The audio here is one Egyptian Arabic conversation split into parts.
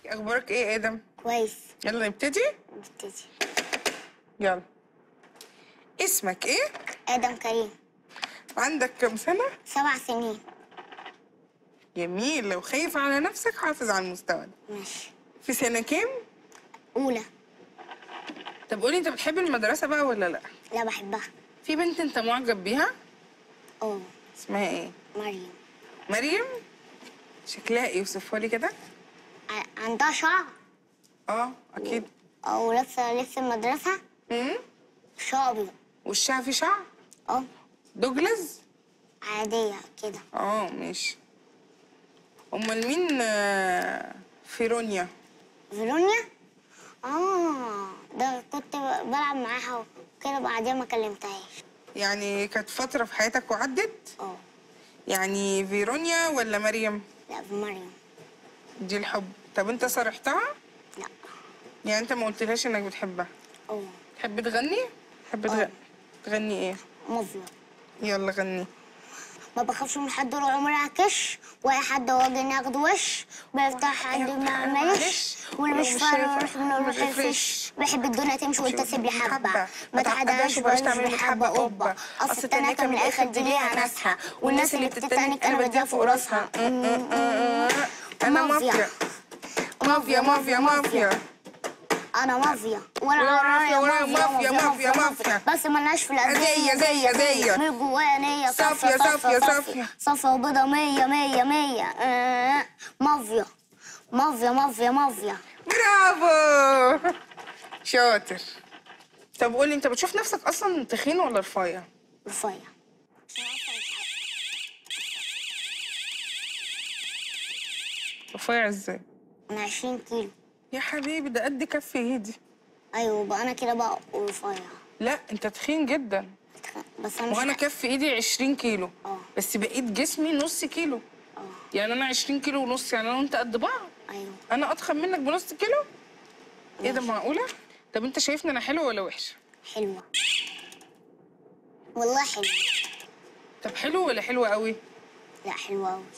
اخبارك ايه يا ادم كويس يلا نبتدي نبتدي يلا اسمك ايه آدم كريم عندك كم سنه سبع سنين جميل لو خايف على نفسك حافظ على المستوى ده ماشي في سنه كام أولى طب قولي انت بتحب المدرسه بقى ولا لا لا بحبها في بنت انت معجب بيها أه اسمها ايه مريم مريم شكلها ايه وصفها لي كده ع- عندها شعر اه اكيد أو لابسة لبس المدرسة امم شعر أبيض وشها في شعر أه دوجلاس عادية كده اه ماشي امال مين آه، فيرونيا فيرونيا اه ده كنت بلعب معاها وكده بعدين ما كلمتهاش يعني كانت فتره في حياتك وعدت اه يعني فيرونيا ولا مريم لا مريم دي الحب طب انت صرحتها لا يعني انت ما قلتلهاش انك بتحبها اه تحب تغني تحب تغني اه. تغني ايه مظلم يلا غني ما بخافش من حد طول عمري هكش واي حد واجي ياخد وش بيفتح عندي ما مالش واللي مش فارق روح منه ما تقفش بحب الدنيا تمشي وانت تسيب لي حبه ما تحداش وبلاش تعمل حبه قبه اصل التناكه من الاخر دي ليها ناسها والناس اللي بتتنك انا بديها فوق راسها انا مافيا. مافيا مافيا مافيا مافيا انا مافيا وانا ورايا ورايا مافيا، مافيا، مافيا. بس ملناش في زي الأذية زي زي من جوايا نية صافية، صافية، صافية. صافية وبيضة مية مية مية آه، مافيا مافيا مافيا مافيا برافو شاطر طب قولي انت بتشوف نفسك اصلا تخين ولا رفيع رفيع رفيع ازاي أنا عشرين كيلو يا حبيبي ده قد كف ايدي أيوة بقى أنا كده بقى رفيع لا انت تخين جدا بس أنا مش وانا كف ايدي 20 كيلو اه. بس بقيت جسمي نص كيلو اه يعني انا 20 كيلو ونص يعني انا وانت قد بعض أيوة انا اضخم منك بنص كيلو ايه ده ماشي. معقوله طب انت شايفني انا حلوه ولا وحشه حلوة والله حلوة طب حلو ولا حلوه قوي لا حلوة أوي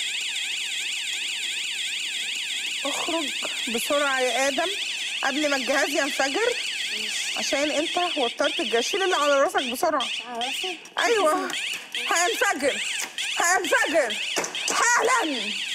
اخرج بسرعه يا ادم قبل ما الجهاز ينفجر عشان انت وترت الجهاز شيل اللي على راسك بسرعه عرفتي؟ ايوه هينفجر هينفجر حالا